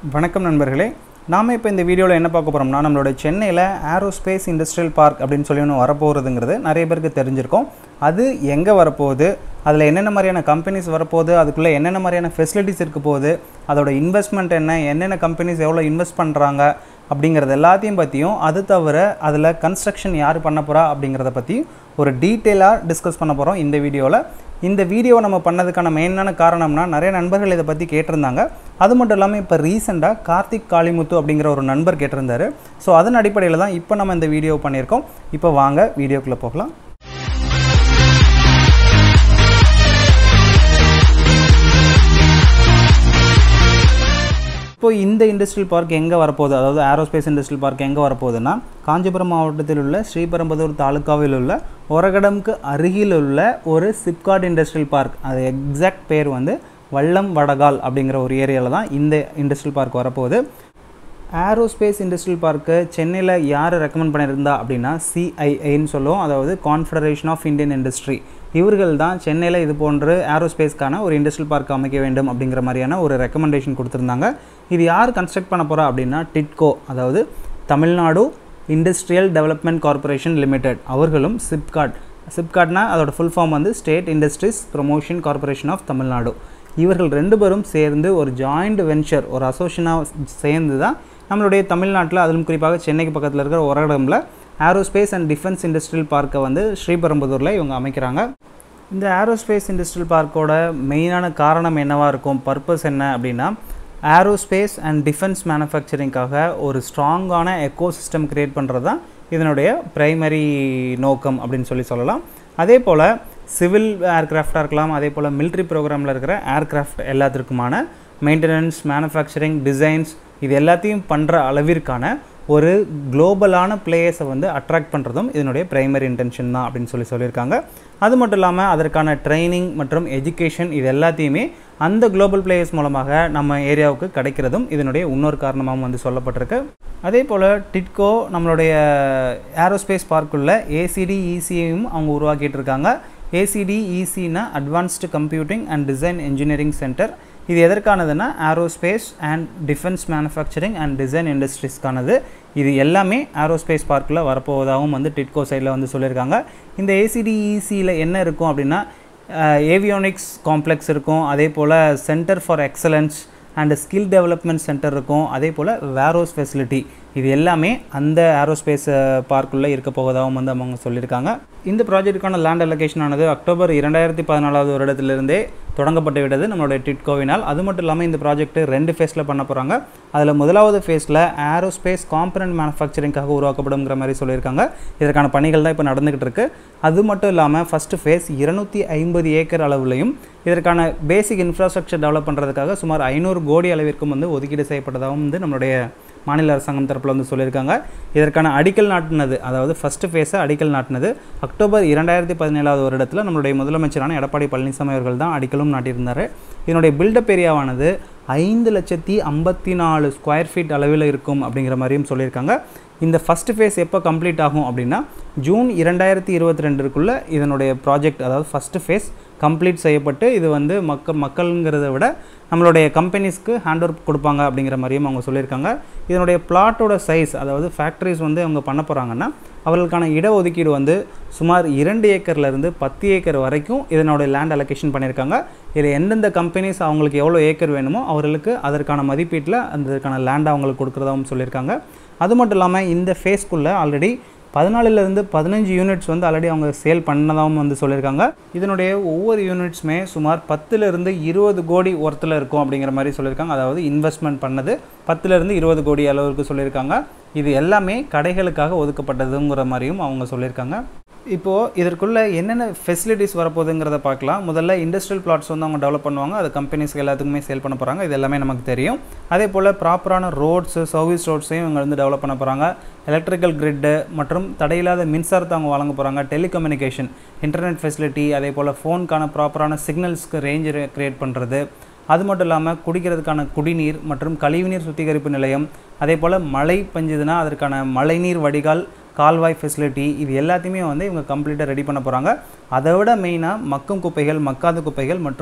வணக்கம் நண்பர்களே நாம் இப்போ இந்த வீடியோவில் என்ன பார்க்க போகிறோம்னா நம்மளோட சென்னையில் ஏரோஸ்பேஸ் இண்டஸ்ட்ரியல் பார்க் அப்படின்னு சொல்லி ஒன்று வரப்போகிறதுங்கிறது நிறைய பேருக்கு தெரிஞ்சிருக்கும் அது எங்கே வரப்போகுது அதில் என்னென்ன மாதிரியான கம்பெனிஸ் வரப்போகுது அதுக்குள்ளே என்னென்ன மாதிரியான ஃபெசிலிட்டிஸ் இருக்க போகுது அதோட இன்வெஸ்ட்மெண்ட் என்ன என்னென்ன கம்பெனிஸ் எவ்வளோ இன்வெஸ்ட் பண்ணுறாங்க அப்படிங்கிறது எல்லாத்தையும் பற்றியும் அது தவிர அதில் கன்ஸ்ட்ரக்ஷன் யார் பண்ண போகிறா அப்படிங்கிறத பற்றி ஒரு டீட்டெயிலாக டிஸ்கஸ் பண்ண போகிறோம் இந்த வீடியோவில் இந்த வீடியோவை நம்ம பண்ணதுக்கான மெயினான காரணம்னா நிறைய நண்பர்கள் இதை பற்றி கேட்டிருந்தாங்க அது மட்டும் இல்லாமல் இப்போ ரீசெண்டாக கார்த்திக் காளிமுத்து அப்படிங்கிற ஒரு நண்பர் கேட்டிருந்தாரு ஸோ அதன் அடிப்படையில் தான் இப்போ நம்ம இந்த வீடியோ பண்ணியிருக்கோம் இப்போ வாங்க வீடியோக்குள்ளே போகலாம் இப்போ இந்த இண்டஸ்ட்ரியல் பார்க் எங்கே வரப்போகுது அதாவது ஏரோஸ்பேஸ் இண்டஸ்ட்ரியல் பார்க் எங்கே வரப்போகுதுன்னா காஞ்சிபுரம் மாவட்டத்தில் உள்ள ஸ்ரீபெரும்புதூர் தாலுக்காவில் உள்ள ஒரகடம்க்கு அருகில் உள்ள ஒரு சிப்காட் இண்டஸ்ட்ரியல் பார்க் அது எக்ஸாக்ட் பேர் வந்து வல்லம் வடகால் அப்படிங்கிற ஒரு ஏரியாவில் தான் இந்த இண்டஸ்ட்ரியல் பார்க் வரப்போகுது ஏரோஸ்பேஸ் இண்டஸ்ட்ரியல் பார்க்கு சென்னையில் யார் ரெக்கமெண்ட் பண்ணியிருந்தா அப்படின்னா சிஐஐன்னு சொல்லுவோம் அதாவது கான்ஃபெடரேஷன் ஆஃப் இந்தியன் இண்டஸ்ட்ரி இவர்கள் தான் சென்னையில் இது போன்று ஏரோஸ்பேஸ்க்கான ஒரு இண்டஸ்ட்ரியல் பார்க் அமைக்க வேண்டும் அப்படிங்கிற மாதிரியான ஒரு ரெக்கமெண்டேஷன் கொடுத்துருந்தாங்க இது யார் கன்ஸ்ட்ரக்ட் பண்ண போகிறா அப்படின்னா டிட்கோ அதாவது Tamil Nadu industrial development corporation limited அவர்களும் சிப்காட் சிப்காட்னா அதோட ஃபுல் ஃபார்ம் வந்து state industries promotion corporation of Tamil Nadu இவர்கள் ரெண்டு பேரும் சேர்ந்து ஒரு ஜாயிண்ட் வெஞ்சர் ஒரு அசோசியனாக சேர்ந்து தான் நம்மளுடைய தமிழ்நாட்டில் அதிலும் குறிப்பாக சென்னைக்கு பக்கத்தில் இருக்கிற ஒரடமில் ஏரோஸ்பேஸ் அண்ட் டிஃபென்ஸ் இண்டஸ்ட்ரியல் பார்க்கை வந்து ஸ்ரீபெரும்புதூரில் இவங்க அமைக்கிறாங்க இந்த ஏரோஸ்பேஸ் இண்டஸ்ட்ரியல் பார்க்கோட மெயினான காரணம் என்னவாக இருக்கும் பர்பஸ் என்ன அப்படின்னா ஏரோஸ்பேஸ் அண்ட் டிஃபென்ஸ் மேனுஃபேக்சரிங்காக ஒரு ஸ்ட்ராங்கான எக்கோ சிஸ்டம் க்ரியேட் பண்ணுறது தான் இதனுடைய ப்ரைமரி நோக்கம் அப்படின்னு சொல்லி சொல்லலாம் அதே போல் சிவில் ஏர்க்ராஃப்டாக இருக்கலாம் அதே போல் மிலிட்ரி ப்ரோக்ராமில் இருக்கிற ஏர்க்ராஃப்ட் எல்லாத்திற்குமான மெயின்டெனன்ஸ் மேனுஃபேக்சரிங் டிசைன்ஸ் இது எல்லாத்தையும் பண்ணுற அளவிற்கான ஒரு குளோபலான பிளேயர்ஸை வந்து அட்ராக்ட் பண்ணுறதும் இதனுடைய பிரைமரி இன்டென்ஷன் தான் அப்படின்னு சொல்லி சொல்லியிருக்காங்க அது மட்டும் இல்லாமல் அதற்கான ட்ரைனிங் மற்றும் எஜுகேஷன் இது எல்லாத்தையுமே அந்த குளோபல் பிளேயர்ஸ் மூலமாக நம்ம ஏரியாவுக்கு கிடைக்கிறதும் இதனுடைய இன்னொரு காரணமாகவும் வந்து சொல்லப்பட்டிருக்கு அதே போல் டிட்கோ நம்மளுடைய ஏரோஸ்பேஸ் பார்க்குள்ள ஏசிடி இசியையும் அவங்க உருவாக்கிட்டு இருக்காங்க ஏசிடி இசினா advanced computing and design engineering centre இது எதற்கானதுன்னா aerospace and defence manufacturing and design இண்டஸ்ட்ரீஸ்க்கானது இது எல்லாமே ஏரோஸ்பேஸ் பார்க்கில் வரப்போவதாகவும் வந்து டிட்கோ சைடில் வந்து சொல்லியிருக்காங்க இந்த ஏசிடிஇசியில் என்ன இருக்கும் அப்படின்னா ஏவியோனிக்ஸ் காம்ப்ளெக்ஸ் இருக்கும் அதே போல் centre for excellence and skill development centre இருக்கும் அதே போல் வேரோஸ் ஃபெசிலிட்டி இது எல்லாமே அந்த ஏரோஸ்பேஸ் பார்க்குள்ளே இருக்க போவதாகவும் வந்து அவங்க சொல்லியிருக்காங்க இந்த ப்ராஜெக்ட்டுக்கான லேண்ட் அலோகேஷன் ஆனது அக்டோபர் இரண்டாயிரத்தி பதினாலாவது வருடத்திலிருந்தே தொடங்கப்பட்டு விட்டது நம்மளுடைய டிட்கோவினால் அது மட்டும் இல்லாமல் இந்த ப்ராஜெக்ட் ரெண்டு ஃபேஸில் பண்ண போகிறாங்க அதில் முதலாவது ஃபேஸில் ஏரோஸ்பேஸ் காம்பனன்ட் மேனுஃபேக்சரிங்காக உருவாக்கப்படுங்கிற மாதிரி சொல்லியிருக்காங்க இதற்கான பணிகள் தான் இப்போ நடந்துகிட்டு இருக்கு அது மட்டும் இல்லாமல் ஃபஸ்ட்டு ஃபேஸ் இருநூற்றி ஐம்பது ஏக்கர் அளவுலையும் இதற்கான பேசிக் இன்ஃப்ராஸ்ட்ரக்சர் டெவலப் பண்ணுறதுக்காக சுமார் ஐநூறு கோடி அளவிற்கும் வந்து ஒதுக்கீடு செய்யப்பட்டதாகவும் வந்து நம்மளுடைய மாநில அரசாங்கம் தரப்பில் வந்து சொல்லியிருக்காங்க இதற்கான அடிக்கல் நாட்டினது அதாவது ஃபஸ்ட்டு ஃபேஸை அடிக்கல் நாட்டினது அக்டோபர் இரண்டாயிரத்தி பதினேழாவது வருடத்தில் நம்மளுடைய முதலமைச்சரான எடப்பாடி பழனிசாமி அவர்கள் தான் அடிக்கலும் நாட்டியிருந்தார் இதனுடைய பில்டப் ஏரியாவானது ஐந்து லட்சத்தி ஐம்பத்தி நாலு ஸ்கொயர் ஃபீட் அளவில் இருக்கும் அப்படிங்கிற மாதிரியும் சொல்லியிருக்காங்க இந்த ஃபஸ்ட்டு ஃபேஸ் எப்போ கம்ப்ளீட் ஆகும் அப்படின்னா ஜூன் இரண்டாயிரத்தி இருபத்தி ரெண்டுக்குள்ளே இதனுடைய ப்ராஜெக்ட் அதாவது ஃபஸ்ட்டு ஃபேஸ் கம்ப்ளீட் செய்யப்பட்டு இது வந்து மக்கள் மக்களுங்கிறத விட நம்மளுடைய கம்பெனிஸ்க்கு ஹேண்ட் ஒர்க் கொடுப்பாங்க அப்படிங்கிற மாதிரியும் அவங்க சொல்லியிருக்காங்க இதனுடைய பிளாட்டோட சைஸ் அதாவது ஃபேக்ட்ரிஸ் வந்து அவங்க பண்ண போகிறாங்கன்னா அவர்களுக்கான இடஒதுக்கீடு வந்து சுமார் இரண்டு ஏக்கர்லேருந்து பத்து ஏக்கர் வரைக்கும் இதனுடைய லேண்ட் அலோகேஷன் பண்ணியிருக்காங்க இதில் எந்தெந்த கம்பெனிஸ் அவங்களுக்கு எவ்வளோ ஏக்கர் வேணுமோ அவர்களுக்கு அதற்கான மதிப்பீட்டில் அதற்கான லேண்ட் அவங்களுக்கு கொடுக்குறதாகவும் சொல்லியிருக்காங்க அது மட்டும் இல்லாமல் இந்த ஃபேஸ்க்குள்ளே ஆல்ரெடி பதினாலுலேருந்து பதினஞ்சு யூனிட்ஸ் வந்து ஆல்ரெடி அவங்க சேல் பண்ணதாகவும் வந்து சொல்லியிருக்காங்க இதனுடைய ஒவ்வொரு யூனிட்ஸுமே சுமார் பத்துலேருந்து இருபது கோடி ஒர்த்தில் இருக்கும் அப்படிங்கிற மாதிரி சொல்லியிருக்காங்க அதாவது இன்வெஸ்ட்மெண்ட் பண்ணது பத்துலேருந்து இருபது கோடி அளவுக்கு சொல்லியிருக்காங்க இது எல்லாமே கடைகளுக்காக ஒதுக்கப்பட்டதுங்கிற மாதிரியும் அவங்க சொல்லியிருக்காங்க இப்போது இதற்குள்ளே என்னென்ன ஃபெசிலிட்டிஸ் வரப்போகுதுங்கிறத பார்க்கலாம் முதல்ல இண்டஸ்ட்ரியல் பிளாட்ஸ் வந்து அவங்க டெவலப் பண்ணுவாங்க அது கம்பெனிஸ்க்கு எல்லாத்துக்குமே சேல் பண்ண போகிறாங்க இது எல்லாமே நமக்கு தெரியும் அதே போல் ப்ராப்பரான ரோட்ஸு சர்வீஸ் ரோட்ஸையும் இவங்க வந்து டெவலப் பண்ண போகிறாங்க எலக்ட்ரிக்கல் கிரிட்டு மற்றும் தடையில்லாத மின்சாரத்தை அவங்க வழங்க போகிறாங்க டெலிகம்யூனிகேஷன் இன்டர்நெட் ஃபெசிலிட்டி அதே போல் ஃபோனுக்கான ப்ராப்பரான சிக்னல்ஸ்க்கு ரேஞ்ச் க்ரியேட் பண்ணுறது அது மட்டும் இல்லாமல் குடிக்கிறதுக்கான குடிநீர் மற்றும் கழிவுநீர் சுத்திகரிப்பு நிலையம் அதே போல் மழை பெஞ்சதுன்னா அதற்கான மழைநீர் வடிகால் கால்வாய் ஃபெசிலிட்டி இது எல்லாத்தையுமே வந்து இவங்க கம்ப்ளீட்டாக ரெடி பண்ண போகிறாங்க அதை விட மெயினாக மக்கும் குப்பைகள் மக்காத குப்பைகள் மற்றும்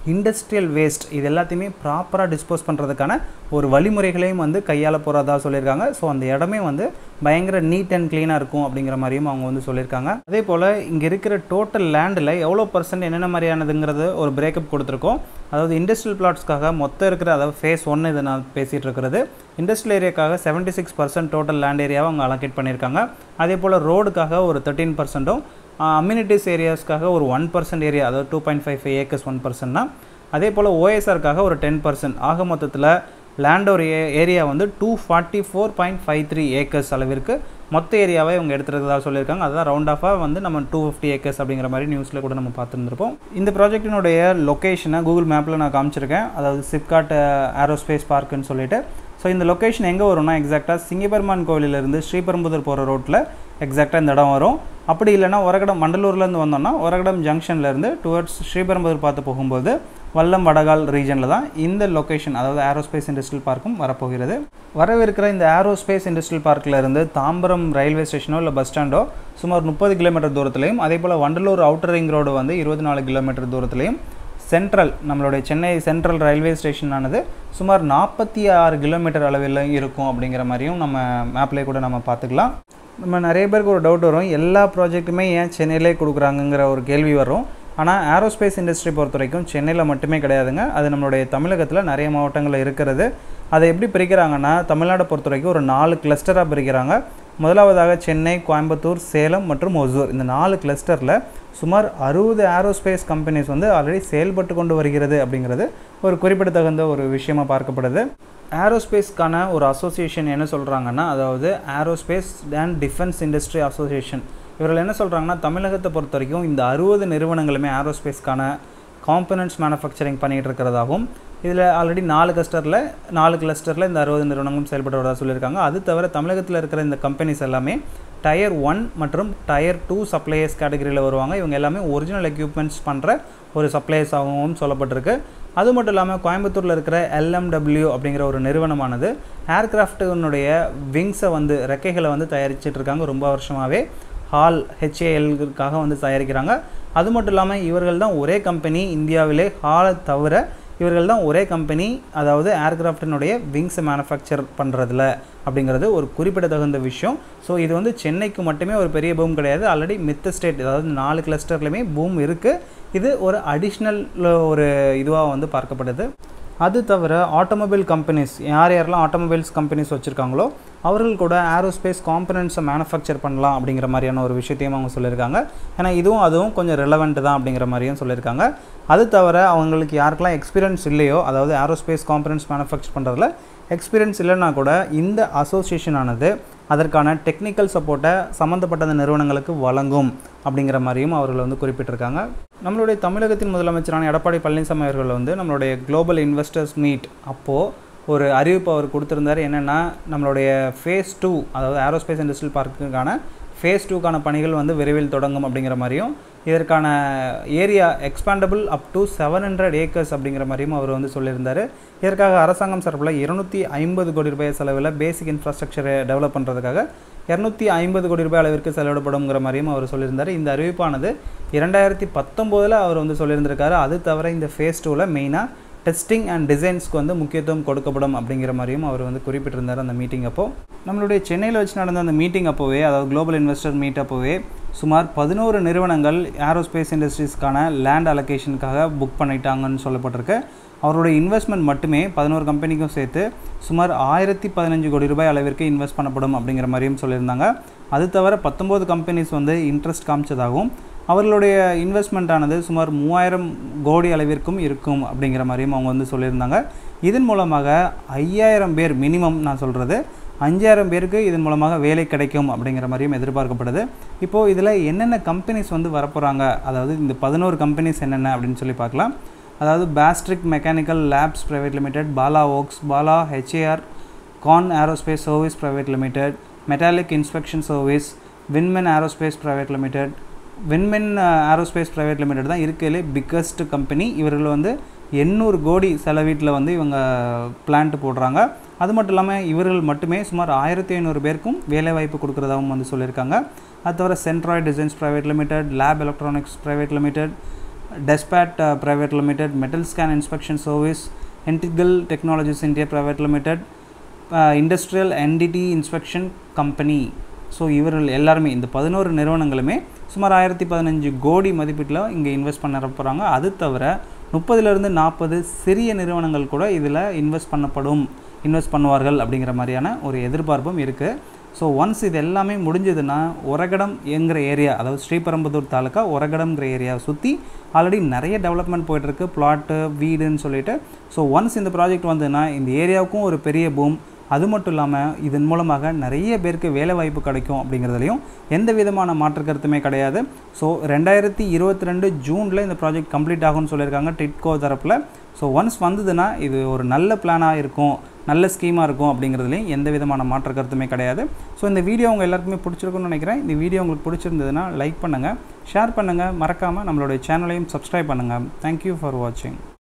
இண்டஸ்ட்ரியல் வேஸ்ட் இது எல்லாத்தையுமே ப்ராப்பராக டிஸ்போஸ் பண்ணுறதுக்கான ஒரு வழிமுறைகளையும் வந்து கையாள போகிறதா சொல்லியிருக்காங்க ஸோ அந்த இடமே வந்து பயங்கர நீட் அண்ட் க்ளீனாக இருக்கும் அப்படிங்கிற மாதிரியும் அவங்க வந்து சொல்லியிருக்காங்க அதே போல் இங்கே இருக்கிற டோட்டல் லேண்டில் எவ்வளோ பர்சன்ட் என்னென்ன மாதிரியானதுங்கிறது ஒரு பிரேக்கப் கொடுத்துருக்கோம் அதாவது இண்டஸ்ட்ரியல் பிளாட்ஸ்க்காக மொத்தம் இருக்கிற அதாவது ஃபேஸ் ஒன்று இதை நான் பேசிகிட்டு இருக்கிறது இண்டஸ்ட்ரியல் ஏரியாக்காக seventy six percent total land ஏரியாவை அவங்க அலோகேட் பண்ணியிருக்காங்க அதே போல் ரோடுக்காக ஒரு தேர்ட்டீன் பர்சன்ட்டும் அம்யூனிட்டிஸ் ஏரியாஸ்க்காக ஒரு ஒன் பர்சன்ட் ஏரியா அதாவது two point five five acres one பர்சன்ட்னா அதே போல் ஓஎஸ்ஆருக்காக ஒரு டென் பர்சன்ட் ஆக மொத்தத்தில் லேண்ட் ஒரு ஏரியா வந்து two forty four point five three acres அளவிற்கு மொத்த ஏரியாவை இவங்க எடுத்துருக்கதா சொல்லியிருக்காங்க அதுதான் ரவுண்ட் ஆஃபாக வந்து நம்ம டூ ஃபிஃப்டி ஏக்கர்ஸ் அப்படிங்கிற மாதிரி நியூஸில் கூட நம்ம பார்த்துருந்துருப்போம் இந்த ப்ராஜெக்டினுடைய லொக்கேஷனை கூகுள் மேப்பில் நான் காமிச்சிருக்கேன் அதாவது சிப்காட் ஏரோஸ்பேஸ் பார்க்குன்னு சொல்லிட்டு ஸோ இந்த லொக்கேஷன் எங்கே வரும்னா எக்ஸாக்டாக சிங்கப்பெருமான் கோவிலிருந்து ஸ்ரீபெரும்புதூர் போகிற ரோட்டில் எக்ஸாக்டாக இந்த இடம் வரும் அப்படி இல்லைனா ஒரகடம் மண்டலூர்லேருந்து வந்தோம்னா ஒரகடம் ஜங்ஷன்லேருந்து டுவர்ட்ஸ் ஸ்ரீபெரும்புதூர் பார்த்து போகும்போது வல்லம் வடகால் ரீஜனில் தான் இந்த லொக்கேஷன் அதாவது ஏரோஸ்பேஸ் இண்டஸ்ட்ரியல் பார்க்கும் வரப்போகிறது வரவிருக்கிற இந்த ஏரோஸ்பேஸ் இண்டஸ்ட்ரியல் பார்க்கில் இருந்து தாம்பரம் ரயில்வே ஸ்டேஷனோ இல்லை பஸ் ஸ்டாண்டோ சுமார் முப்பது கிலோமீட்டர் தூரத்துலையும் அதே போல் வண்டலூர் அவுட்டர் ரிங் ரோடு வந்து இருபத்தி நாலு கிலோமீட்டர் தூரத்துலையும் சென்ட்ரல் நம்மளுடைய சென்னை சென்ட்ரல் ரயில்வே ஸ்டேஷனானது சுமார் நாற்பத்தி ஆறு கிலோமீட்டர் அளவில் இருக்கும் அப்படிங்கிற மாதிரியும் நம்ம மேப்லேயே கூட நம்ம பார்த்துக்கலாம் நம்ம நிறைய பேருக்கு ஒரு டவுட் வரும் எல்லா ப்ராஜெக்ட்டுமே ஏன் சென்னையிலே கொடுக்குறாங்கங்கிற ஒரு கேள்வி வரும் ஆனால் ஏரோஸ்பேஸ் இண்டஸ்ட்ரி பொறுத்த வரைக்கும் சென்னையில் மட்டுமே கிடையாதுங்க அது நம்மளுடைய தமிழகத்தில் நிறைய மாவட்டங்களில் இருக்கிறது அதை எப்படி பிரிக்கிறாங்கன்னா தமிழ்நாடை பொறுத்த வரைக்கும் ஒரு நாலு கிளஸ்டராக பிரிக்கிறாங்க முதலாவதாக சென்னை கோயம்புத்தூர் சேலம் மற்றும் ஒசூர் இந்த நாலு கிளஸ்டரில் சுமார் அறுபது ஏரோஸ்பேஸ் கம்பெனிஸ் வந்து ஆல்ரெடி செயல்பட்டு கொண்டு வருகிறது அப்படிங்கிறது ஒரு குறிப்பிடத்தகுந்த ஒரு விஷயமா பார்க்கப்படுது ஏரோஸ்பேஸ்க்கான ஒரு அசோசியேஷன் என்ன சொல்கிறாங்கன்னா அதாவது aerospace and defence industry association இவர்கள் என்ன சொல்கிறாங்கன்னா தமிழகத்தை பொறுத்த வரைக்கும் இந்த அறுபது நிறுவனங்களுமே ஏரோஸ்பேஸ்க்கான காம்பனன்ட்ஸ் மேனுஃபேக்சரிங் பண்ணிகிட்டு இருக்கிறதாகவும் இதில் ஆல்ரெடி நாலு கிளஸ்டரில் நாலு கிளஸ்டரில் இந்த அறுபது நிறுவனங்களும் செயல்பட்டு வரதாக சொல்லியிருக்காங்க அது தவிர தமிழகத்தில் இருக்கிற இந்த கம்பெனிஸ் எல்லாமே டயர் ஒன் மற்றும் டயர் டூ சப்ளையர்ஸ் கேட்டகரியில் வருவாங்க இவங்க எல்லாமே ஒரிஜினல் எக்யூப்மெண்ட்ஸ் பண்ணுற ஒரு சப்ளையர்ஸாகவும் சொல்லப்பட்டிருக்கு அது மட்டும் இல்லாமல் கோயம்புத்தூரில் இருக்கிற எல்எம்டபிள்யூ அப்படிங்கிற ஒரு நிறுவனமானது ஏர்கிராஃப்டினுடைய விங்ஸை வந்து ரெக்கைகளை வந்து தயாரிச்சிட்டு இருக்காங்க ரொம்ப வருஷமாகவே ஹால் ஹெச்ஏஎல்காக வந்து தயாரிக்கிறாங்க அது மட்டும் இல்லாமல் இவர்கள் தான் ஒரே கம்பெனி இந்தியாவிலே ஹாலை தவிர இவர்கள் தான் ஒரே கம்பெனி அதாவது ஏர்கிராஃப்டினுடைய விங்ஸை மேனுஃபேக்சர் பண்ணுறதுல அப்படிங்கிறது ஒரு குறிப்பிடத்தகுந்த விஷயம் ஸோ இது வந்து சென்னைக்கு மட்டுமே ஒரு பெரிய பூம் கிடையாது ஆல்ரெடி மித்த ஸ்டேட் அதாவது நாலு கிளஸ்டர்லையுமே பூம் இருக்குது இது ஒரு அடிஷ்னல் ஒரு இதுவாக வந்து பார்க்கப்படுது அது தவிர ஆட்டோமொபைல் கம்பெனிஸ் யார் யாரெல்லாம் ஆட்டோமொபைல்ஸ் கம்பெனிஸ் வச்சுருக்காங்களோ அவர்கள் கூட ஏரோஸ்பேஸ் காம்பனன்ட்ஸை மேனுஃபேக்சர் பண்ணலாம் அப்படிங்கிற மாதிரியான ஒரு விஷயத்தையும் அவங்க சொல்லியிருக்காங்க ஏன்னா இதுவும் அதுவும் கொஞ்சம் ரெலவெண்ட் தான் அப்படிங்கிற மாதிரியும் சொல்லியிருக்காங்க அது தவிர அவங்களுக்கு யாருக்கெல்லாம் எக்ஸ்பீரியன்ஸ் இல்லையோ அதாவது ஏரோஸ்பேஸ் காம்பனன்ட்ஸ் மேனுஃபேக்சர் பண்ணுறதுல எக்ஸ்பீரியன்ஸ் இல்லைன்னா கூட இந்த அசோசியேஷனானது அதற்கான டெக்னிக்கல் சப்போர்ட்டை சம்மந்தப்பட்ட அந்த நிறுவனங்களுக்கு வழங்கும் அப்படிங்கிற மாதிரியும் அவர்கள் வந்து குறிப்பிட்டிருக்காங்க நம்மளுடைய தமிழகத்தின் முதலமைச்சரான எடப்பாடி பழனிசாமி அவர்கள் வந்து நம்மளுடைய குளோபல் இன்வெஸ்டர்ஸ் மீட் அப்போது ஒரு அறிவிப்பு அவர் கொடுத்துருந்தார் என்னென்னா நம்மளுடைய ஃபேஸ் டூ அதாவது ஏரோஸ்பேஸ் இண்டஸ்ட்ரியல் பார்க்குக்கான ஃபேஸ் டூக்கான பணிகள் வந்து விரைவில் தொடங்கும் அப்படிங்கிற மாதிரியும் இதற்கான area expandable up to seven hundred acres அப்படிங்கிற மாதிரியும் அவர் வந்து சொல்லியிருந்தார் இதற்காக அரசாங்கம் சார்பில் இருநூற்றி ஐம்பது கோடி ரூபாய் செலவில் பேசிக் இன்ஃப்ராஸ்ட்ரக்சரை டெவலப் பண்ணுறதுக்காக இரநூத்தி ஐம்பது கோடி ரூபாய் அளவிற்கு செலவிடப்படுங்கிற மாதிரியும் அவர் சொல்லியிருந்தார் இந்த அறிவிப்பானது இரண்டாயிரத்தி பத்தொம்போதில் அவர் வந்து சொல்லியிருந்திருக்காரு அது தவிர இந்த ஃபேஸ் டூவில் மெயினாக டெஸ்டிங் அண்ட் டிசைன்ஸ்க்கு வந்து முக்கியத்துவம் கொடுக்கப்படும் அப்படிங்கிற மாதிரியும் அவர் வந்து குறிப்பிட்டிருந்தார் அந்த மீட்டிங் அப்போ நம்மளுடைய சென்னையில் வச்சு நடந்த அந்த மீட்டிங் அப்போவே அதாவது குளோபல் இன்வெஸ்டர் மீட் அப்போவே சுமார் பதினோரு நிறுவனங்கள் ஏரோஸ்பேஸ் இண்டஸ்ட்ரீஸ்க்கான லேண்ட் அலோகேஷனுக்காக புக் பண்ணிட்டாங்கன்னு சொல்லப்பட்டிருக்கு அவருடைய இன்வெஸ்ட்மெண்ட் மட்டுமே பதினோரு கம்பெனிக்கும் சேர்த்து சுமார் ஆயிரத்தி பதினஞ்சு கோடி ரூபாய் அளவிற்கு இன்வெஸ்ட் பண்ணப்படும் அப்படிங்கிற மாதிரியும் சொல்லியிருந்தாங்க அது தவிர பத்தொம்போது கம்பெனிஸ் வந்து இன்ட்ரெஸ்ட் காமிச்சதாகவும் அவர்களுடைய இன்வெஸ்ட்மெண்ட் ஆனது சுமார் மூவாயிரம் கோடி அளவிற்கும் இருக்கும் அப்படிங்கிற மாதிரியும் அவங்க வந்து சொல்லியிருந்தாங்க இதன் மூலமாக ஐயாயிரம் பேர் மினிமம் நான் சொல்கிறது அஞ்சாயிரம் பேருக்கு இதன் மூலமாக வேலை கிடைக்கும் அப்படிங்கிற மாதிரியும் எதிர்பார்க்கப்படுது இப்போது இதில் என்னென்ன கம்பெனிஸ் வந்து வரப்போகிறாங்க அதாவது இந்த பதினோரு கம்பெனிஸ் என்னென்ன அப்படின்னு சொல்லி பார்க்கலாம் அதாவது பேஸ்ட்ரிக் mechanical labs private limited Bala oaks Bala HAR கான் aerospace service private limited metallic inspection service Winmen aerospace private limited Winmen aerospace private limited தான் இருக்கிறதுலே பிக்கஸ்ட் கம்பெனி இவர்கள் வந்து எண்ணூறு கோடி செலவீட்டில் வந்து இவங்க பிளான்ட் போடுறாங்க அது மட்டும் இல்லாமல் இவர்கள் மட்டுமே சுமார் ஆயிரத்தி ஐநூறு பேருக்கும் வேலைவாய்ப்பு கொடுக்குறதாகவும் வந்து சொல்லியிருக்காங்க அது தவிர Centroid designs private limited lab electronics private limited டெஸ்பேட் private limited metal scan inspection service Indical technologies India private limited industrial NDT inspection company so இவர்கள் எல்லாருமே இந்த பதினோரு நிறுவனங்களுமே சுமார் ஆயிரத்தி பதினஞ்சு கோடி மதிப்பீட்டில் இங்கே இன்வெஸ்ட் பண்ண போகிறாங்க அது தவிர முப்பதுலேருந்து நாற்பது சிறிய நிறுவனங்கள் கூட இதில் இன்வெஸ்ட் பண்ணப்படும் இன்வெஸ்ட் பண்ணுவார்கள் அப்படிங்கிற மாதிரியான ஒரு எதிர்பார்ப்பும் இருக்குது ஸோ ஒன்ஸ் இது எல்லாமே முடிஞ்சதுன்னா ஒரகடம் என்கிற ஏரியா அதாவது ஸ்ரீபெரும்புதூர் தாலுக்கா ஒரகடம்ங்கிற ஏரியாவை சுற்றி ஆல்ரெடி நிறைய டெவலப்மெண்ட் போயிட்டுருக்கு பிளாட்டு வீடுன்னு சொல்லிட்டு ஸோ ஒன்ஸ் இந்த ப்ராஜெக்ட் வந்ததுன்னா இந்த ஏரியாவுக்கும் ஒரு பெரிய பூம் அது மட்டும் இல்லாமல் இதன் மூலமாக நிறைய பேருக்கு வேலை வாய்ப்பு கிடைக்கும் அப்படிங்கிறதுலையும் எந்த விதமான மாற்று கருத்துமே கிடையாது ஸோ ரெண்டாயிரத்தி இருபத்தி ரெண்டு ஜூனில் இந்த ப்ராஜெக்ட் கம்ப்ளீட் ஆகும்னு சொல்லியிருக்காங்க டிட்கோ தரப்பில் ஸோ ஒன்ஸ் வந்ததுன்னா இது ஒரு நல்ல பிளானாக இருக்கும் நல்ல ஸ்கீமாக இருக்கும் அப்படிங்கிறதுலையும் எந்த விதமான மாற்று கருத்துமே கிடையாது ஸோ இந்த வீடியோ உங்கள் எல்லாருக்குமே பிடிச்சிருக்குன்னு நினைக்கிறேன் இந்த வீடியோ உங்களுக்கு பிடிச்சிருந்ததுன்னா லைக் பண்ணுங்கள் ஷேர் பண்ணுங்கள் மறக்காமல் நம்மளுடைய சேனலையும் சப்ஸ்கிரைப் பண்ணுங்கள் தேங்க்யூ ஃபார் வாட்சிங்